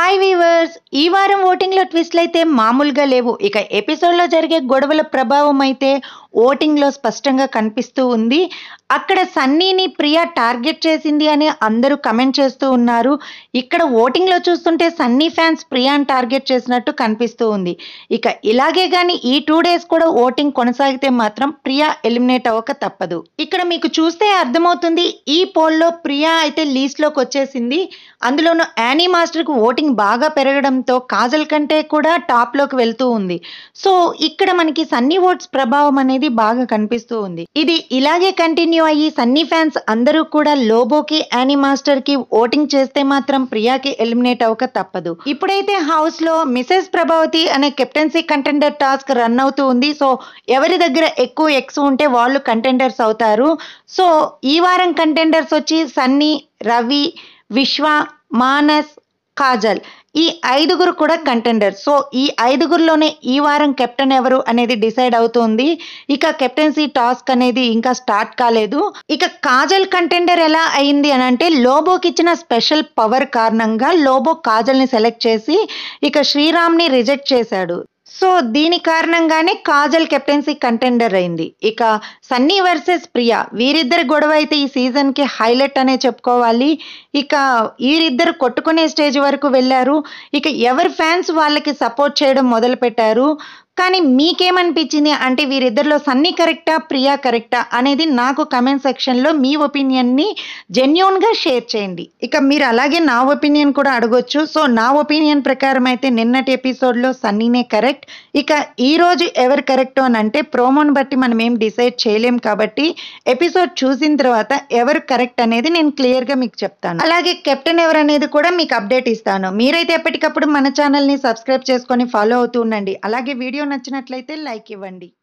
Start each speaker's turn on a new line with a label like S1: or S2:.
S1: hi weavers ఈ వారం ఓటింగ్లో ట్విస్ట్లు అయితే మామూలుగా లేవు ఇక ఎపిసోడ్లో జరిగే గొడవల ప్రభావం అయితే ఓటింగ్లో స్పష్టంగా కనిపిస్తూ ఉంది అక్కడ సన్నీని ప్రియా టార్గెట్ చేసింది అని అందరూ కమెంట్ చేస్తూ ఉన్నారు ఇక్కడ ఓటింగ్లో చూస్తుంటే సన్నీ ఫ్యాన్స్ ప్రియాని టార్గెట్ చేసినట్టు కనిపిస్తూ ఉంది ఇక ఇలాగే కానీ ఈ టూ డేస్ కూడా ఓటింగ్ కొనసాగితే మాత్రం ప్రియా ఎలిమినేట్ అవ్వక తప్పదు ఇక్కడ మీకు చూస్తే అర్థమవుతుంది ఈ పోల్లో ప్రియా అయితే లీస్ట్లోకి వచ్చేసింది అందులోనూ యానీ మాస్టర్కి ఓటింగ్ బాగా పెరగడంతో కాజల్ కంటే కూడా టాప్లోకి వెళ్తూ ఉంది సో ఇక్కడ మనకి సన్నీ ఓట్స్ ప్రభావం అనేది బాగా కనిపిస్తూ ఉంది ఇది ఇలాగే కంటిన్యూ అయ్యి సన్నీ ఫ్యాన్స్ అందరూ కూడా లోబోకి యానీ మాస్టర్ కి ఓటింగ్ చేస్తే మాత్రం ప్రియాకి ఎలిమినేట్ అవ్వక తప్పదు ఇప్పుడైతే హౌస్ లో మిసెస్ ప్రభావతి అనే కెప్టెన్సీ కంటెండర్ టాస్క్ రన్ అవుతూ ఉంది సో ఎవరి దగ్గర ఎక్కువ ఎక్స్ ఉంటే వాళ్ళు కంటెండర్స్ అవుతారు సో ఈ వారం కంటెండర్స్ వచ్చి సన్నీ రవి విశ్వ మానస్ కాజల్ ఈ ఐదుగురు కూడా కంటెండర్ సో ఈ ఐదుగురులోనే ఈ వారం కెప్టెన్ ఎవరు అనేది డిసైడ్ అవుతుంది ఇక కెప్టెన్సీ టాస్క్ అనేది ఇంకా స్టార్ట్ కాలేదు ఇక కాజల్ కంటెండర్ ఎలా అయింది అని అంటే లోబోకి ఇచ్చిన స్పెషల్ పవర్ కారణంగా లోబో కాజల్ని సెలెక్ట్ చేసి ఇక శ్రీరామ్ని రిజెక్ట్ చేశాడు సో దీని కారణంగానే కాజల్ కెప్టెన్సీ కంటెండర్ అయింది ఇక సన్నీ వర్సెస్ ప్రియా వీరిద్దరి గొడవ అయితే ఈ సీజన్కి హైలైట్ అనే చెప్పుకోవాలి ఇక వీరిద్దరు కొట్టుకునే స్టేజ్ వరకు వెళ్ళారు ఇక ఎవరి ఫ్యాన్స్ వాళ్ళకి సపోర్ట్ చేయడం మొదలుపెట్టారు కానీ మీకేమనిపించింది అంటే వీరిద్దరిలో సన్నీ కరెక్టా ప్రియా కరెక్టా అనేది నాకు కమెంట్ సెక్షన్లో మీ ఒపీనియన్ని జెన్యున్గా షేర్ చేయండి ఇక మీరు అలాగే నా ఒపీనియన్ కూడా అడగొచ్చు సో నా ఒపీనియన్ ప్రకారం అయితే నిన్నటి ఎపిసోడ్లో సన్నీనే కరెక్ట్ ఇక ఈ రోజు ఎవరు కరెక్ట్ అని అంటే ప్రోమోని బట్టి మనం ఏం డిసైడ్ చేయలేం కాబట్టి ఎపిసోడ్ చూసిన తర్వాత ఎవరు కరెక్ట్ అనేది నేను క్లియర్గా మీకు చెప్తాను అలాగే కెప్టెన్ ఎవరు అనేది కూడా మీకు అప్డేట్ ఇస్తాను మీరైతే ఎప్పటికప్పుడు మన ఛానల్ని సబ్స్క్రైబ్ చేసుకొని ఫాలో అవుతూ ఉండండి అలాగే వీడియో నచ్చినట్లయితే లైక్ ఇవ్వండి